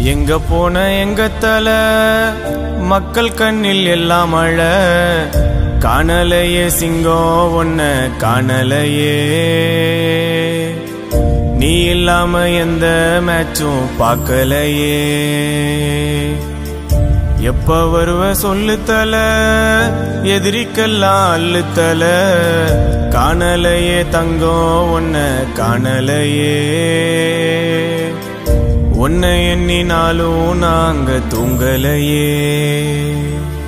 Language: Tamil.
எங்க போன எங்க தல மக்கள் கண்ணில் எல்லாம் அழ காணலையே சிங்கம் ஒன்ன காணலையே நீ இல்லாம எந்த மேட்சும் பார்க்கலையே எப்ப வருவ சொல்லு தல எதிரிக்கெல்லாம் அள்ளு தல காணலையே தங்கம் ஒன்ன காணலையே உன்னை எண்ணினாலும் நாங்க தூங்கலையே